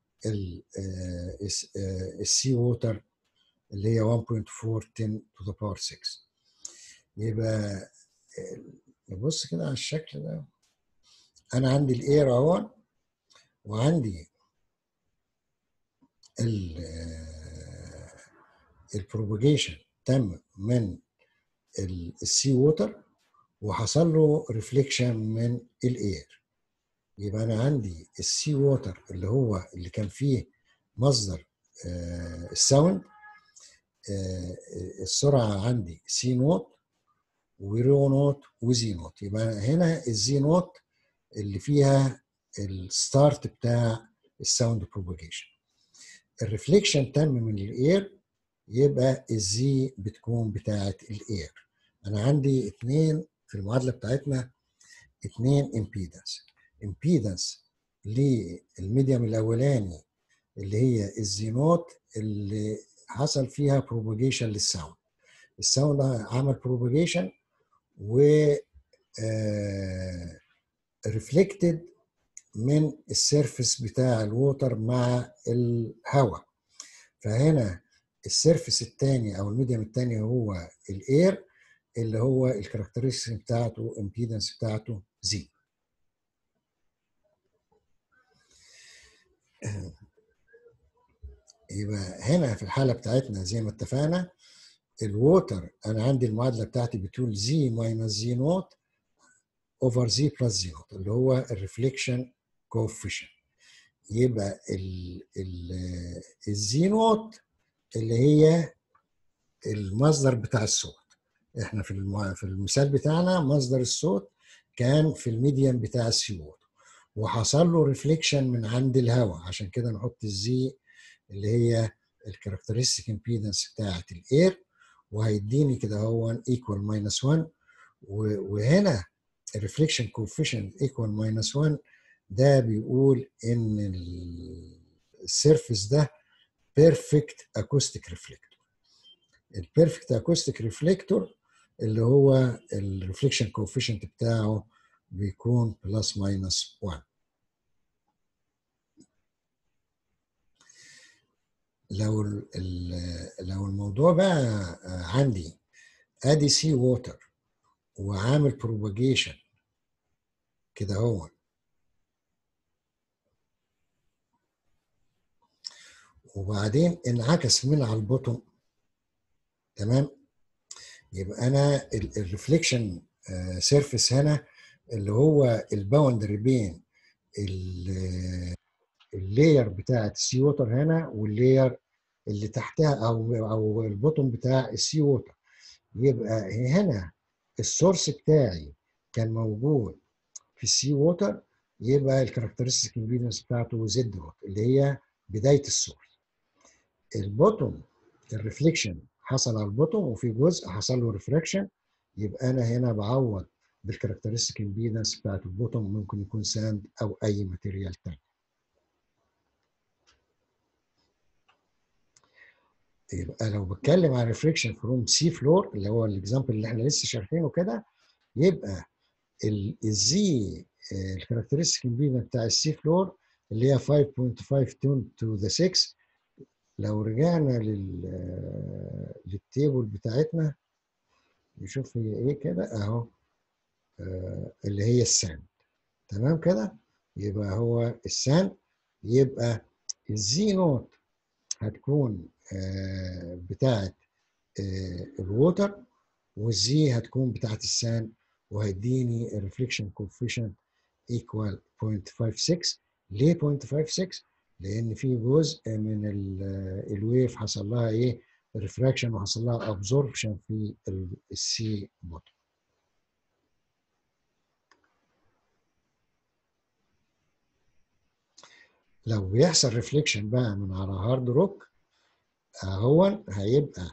السي ووتر اللي هي 1.410 to the power 6 يبقى نبص كده على الشكل ده انا عندي الاير اهو وعندي البروباجيشن تم من السي ووتر وحصل له ريفليكشن من الاير يبقى انا عندي السي ووتر اللي هو اللي كان فيه مصدر الساوند السرعه عندي سي نوت ورو نوت وزي نوت يبقى هنا الزي نوت اللي فيها الستارت بتاع الساوند بروباجيشن الريفليكشن تم من الاير يبقى الزي بتكون بتاعه الاير انا عندي اثنين في المعادله بتاعتنا اثنين امبيدنس امبيدنس للميديم الاولاني اللي هي الزينوت اللي حصل فيها بروباجيشن للساوند الساوند عمل بروباجيشن و ريفلكتد من السيرفس بتاع الووتر مع الهواء فهنا السيرفس الثاني او الميديم الثاني هو الاير اللي هو الكاركترستيك بتاعته امبيدنس بتاعته زي يبقى هنا في الحاله بتاعتنا زي ما اتفقنا الووتر انا عندي المعادله بتاعتي بتقول زي ماينس زي نوت اوفر زي بلس زي نوت اللي هو الريفليكشن كوفيشن يبقى ال ال الزي نوت اللي هي المصدر بتاع الصوت احنا في الم... في المثال بتاعنا مصدر الصوت كان في الميديم بتاع السي ووتر وحصل له ريفليكشن من عند الهواء عشان كده نحط الزي اللي هي الكاركترستيك امبيدنس بتاعت الاير وهيديني كده هو ايكوال ماينس 1 وهنا الريفليكشن كوفيشنت ايكوال ماينس 1 ده بيقول ان السيرفيس ده بيرفكت اكوستيك ريفليكتور البيرفكت اكوستيك ريفليكتور اللي هو الريفليكشن كوفيشنت بتاعه بيكون بلس ماينس 1 لو لو الموضوع بقى عندي ادي سي ووتر وعامل بروباجيشن كده هو وبعدين انعكس من على البوتوم تمام يبقى انا الريفليكشن سيرفيس هنا اللي هو الباوندري بين اللاير بتاعت السي ووتر هنا واللاير اللي تحتها او او البوتوم بتاع السي ووتر يبقى هنا السورس بتاعي كان موجود في السي ووتر يبقى الكاركترستيك امبيدنس بتاعته زد نوت اللي هي بدايه السورس البوتوم الريفليكشن حصل على البوتوم وفي جزء حصل له ريفراكشن يبقى انا هنا بعوض بالكاركترستيك امبيدنس بتاعت البوتوم ممكن يكون ساند او اي ماتيريال تاني يبقى لو بتكلم عن ريفليكشن فروم سي فلور اللي هو الاكزامبل اللي احنا لسه شارحينه كده يبقى الزي الكاركترستيك امبيدنس بتاع السي فلور اللي هي 5.5 تون تو ذا 6 لو رجعنا لل للتيبل بتاعتنا نشوف هي ايه كده اهو آه اللي هي الساند تمام كده يبقى هو الساند يبقى الزي نوت هتكون آه بتاعت آه الووتر والزي هتكون بتاعت الساند وهيديني الريفليكشن كوفيشنت ايكوال 0.56 ليه 0.56 لان في جزء من الويف حصل لها ايه ريفراكشن وحصل لها ابزوربشن في السي بوتوم لو بيحصل ريفليكشن بقى من على هارد روك هو هيبقى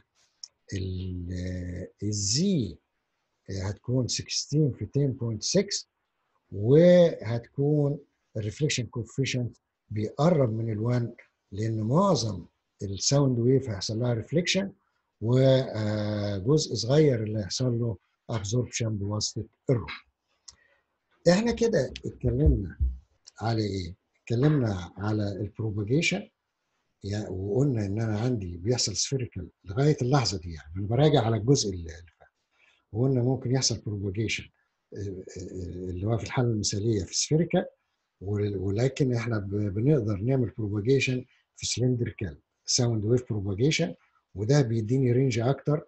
الزي هتكون 16 في 10.6 وهتكون الريفليكشن كوفيشنت بيقرب من ال1 لان معظم الساوند ويف هيحصل لها ريفليكشن وجزء صغير اللي هيحصل له ابزوربشن بواسطه الروح. احنا كده اتكلمنا على ايه؟ اتكلمنا على البروباجيشن يعني وقلنا ان انا عندي بيحصل سفيريكال لغايه اللحظه دي يعني انا براجع على الجزء اللي فات وقلنا ممكن يحصل بروباجيشن اللي هو في الحاله المثاليه في سفيريكال ولكن احنا بنقدر نعمل بروباجيشن في سلندريكال ساوند ويف بروباجيشن وده بيديني رينج اكتر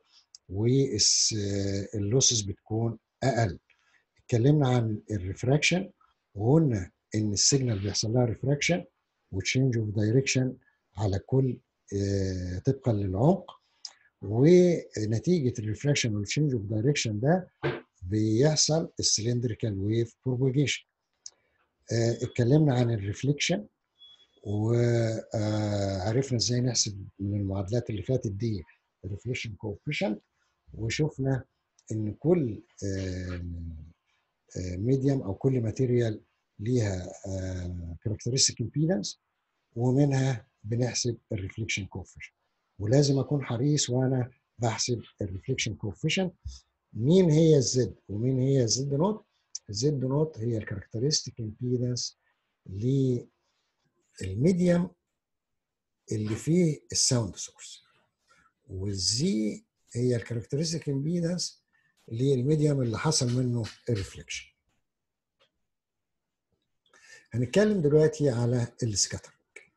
واللوسز بتكون اقل اتكلمنا عن الريفراكشن وقلنا ان السيجنال بيحصل لها ريفراكشن وتشينج اوف دايركشن على كل طبقا للعمق ونتيجه الريفراكشن والتشينج اوف دايركشن ده بيحصل السلندريكال ويف بروباجيشن اتكلمنا عن الريفليكشن وعرفنا ازاي نحسب من المعادلات اللي فاتت دي الريفليكشن كوفيشنت وشفنا ان كل ميديوم او كل ماتيريال ليها كاركترستيك امبيدنس ومنها بنحسب الريفليكشن كوفيشنت ولازم اكون حريص وانا بحسب الريفليكشن كوفيشنت مين هي الزد ومين هي الزد نوت الزد نوت هي الكاركترستيك امبيدنس للميديوم اللي فيه الساوند سورس والزي هي الكاركترستيك امبيدنس للميديوم اللي حصل منه الريفليكشن هنتكلم دلوقتي على السكاترنج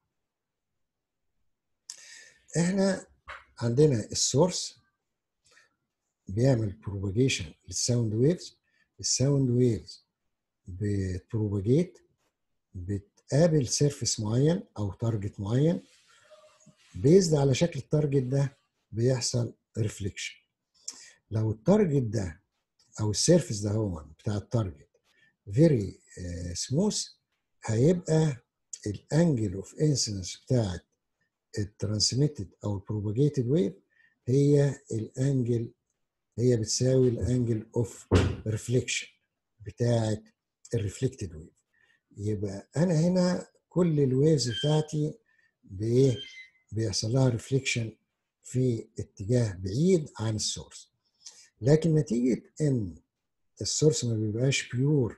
احنا عندنا السورس بيعمل بروباجيشن للساوند ويفز الساوند ويفز بتروباجيت بتقابل سيرفيس معين او تارجت معين بيزد على شكل التارجت ده بيحصل ريفليكشن لو التارجت ده او السيرفيس ده هو بتاع التارجت فيري سموث هيبقى الانجل اوف انسنس بتاعت الترانسميتد او البروباجيتد ويف هي الانجل هي بتساوي الانجل اوف ريفليكشن بتاعت الريفلكتد ويف يبقى انا هنا كل الويفز بتاعتي بايه بيحصل لها ريفليكشن في اتجاه بعيد عن السورس لكن نتيجه ان السورس ما بيبقاش بيور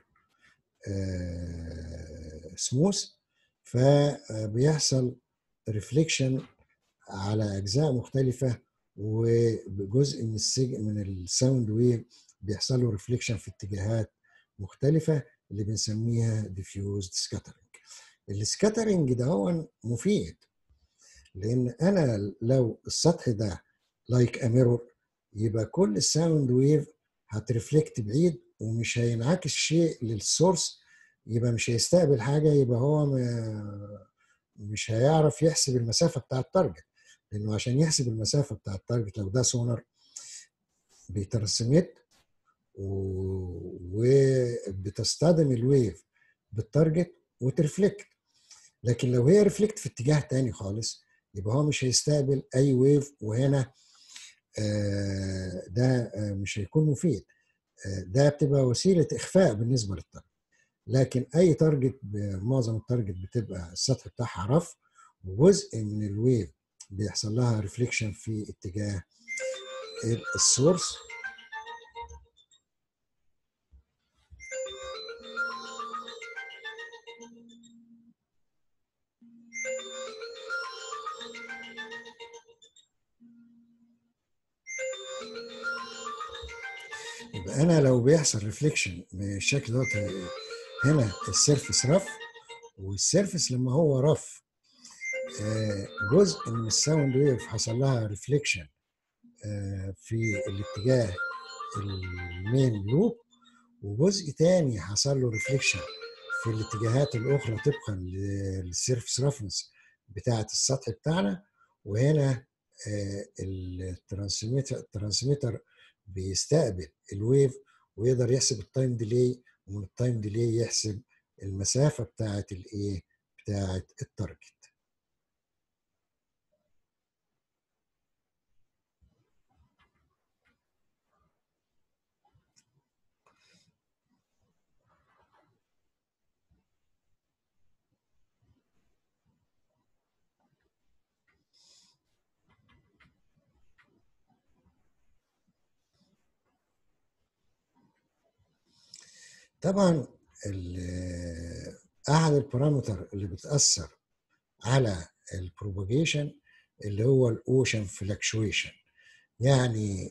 آه سموث فبيحصل ريفليكشن على اجزاء مختلفه وجزء من السج... من الساوند ويف بيحصل له ريفليكشن في اتجاهات مختلفه اللي بنسميها ديفيوزد سكاترنج السكاترنج ده هو مفيد لان انا لو السطح ده لايك like ميرور يبقى كل الساوند ويف هترفلكت بعيد ومش هينعكس شيء للسورس يبقى مش هيستقبل حاجه يبقى هو مش هيعرف يحسب المسافه بتاع التارجت لانه عشان يحسب المسافه بتاع التارجت لو ده سونار بيترسمت وبتصطدم الويف بالتارجت وترفلكت لكن لو هي ريفلكت في اتجاه تاني خالص يبقى هو مش هيستقبل اي ويف وهنا ده مش هيكون مفيد ده بتبقى وسيله اخفاء بالنسبه للتارجت لكن اي تارجت معظم التارجت بتبقى السطح بتاعها رف وجزء من الويف بيحصل لها ريفليكشن في اتجاه السورس يبقى انا لو بيحصل ريفليكشن بالشكل دوت هنا السيرفس رف والسيرفس لما هو رف جزء من الساوند ويف حصل لها ريفليكشن في الاتجاه المين لوب وجزء تاني حصل له ريفليكشن في الاتجاهات الاخرى طبقا للسيرفس رفنس بتاعه السطح بتاعنا وهنا الترانسميتر الترانسميتر بيستقبل الويف ويقدر يحسب التايم ديلي ومن التايم ديلي يحسب المسافه بتاعه الايه بتاعه التارجت طبعا احد البارامتر اللي بتاثر على البروباجيشن اللي هو الاوشن فلكشويشن يعني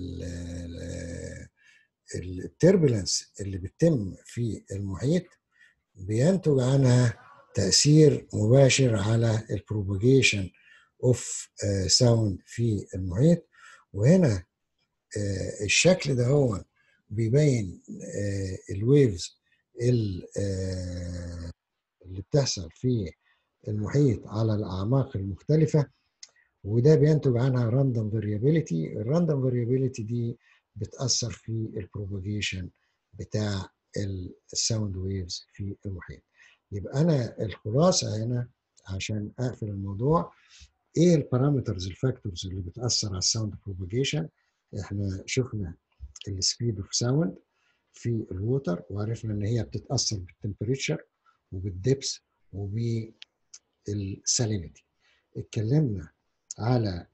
التربلنس اللي بتتم في المحيط بينتج عنها تاثير مباشر على البروباجيشن اوف ساوند في المحيط وهنا الشكل ده هو بيبين الويفز اللي بتحصل في المحيط على الاعماق المختلفه وده بينتج عنها راندوم فاريابيليتي الراندوم فاريابيليتي دي بتاثر في البروباجيشن بتاع الساوند ويفز في المحيط يبقى انا الخلاصه هنا عشان اقفل الموضوع ايه البارامترز الفاكتورز اللي بتاثر على الساوند بروباجيشن احنا شفنا السبيد اوف ساوند في الووتر وعرفنا ان هي بتتاثر بالتمبريتشر وبالدبس وبالسالينيتي اتكلمنا على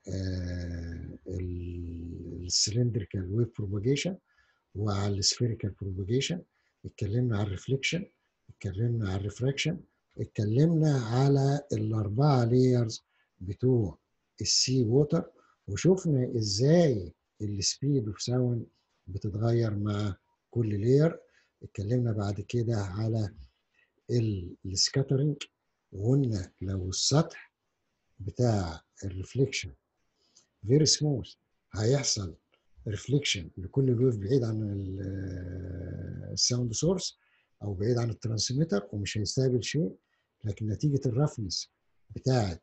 السلندريكال ويف بروباجيشن وعلى السفيريكال بروباجيشن اتكلمنا على الريفليكشن اتكلمنا على الريفراكشن اتكلمنا على الاربعه لايرز بتوع السي ووتر وشفنا ازاي السبيد اوف ساوند بتتغير مع كل لير اتكلمنا بعد كده على السكاترنج وقلنا لو السطح بتاع الريفليكشن فيري سموث هيحصل ريفليكشن لكل الويف بعيد عن الساوند سورس او بعيد عن الترانسميتر ومش هيستقبل شيء لكن نتيجه الرفنس بتاعه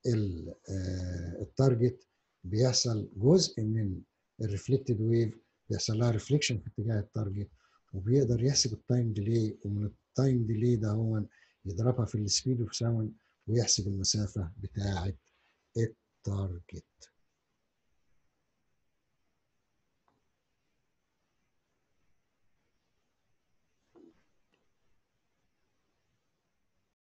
التارجت بيحصل جزء من الريفلكتد ويف بيحصل لها ريفليكشن في اتجاه التارجت وبيقدر يحسب التايم ديلي ومن التايم ديلي ده هو يضربها في السبيد اوف ساوند ويحسب المسافه بتاعه التارجت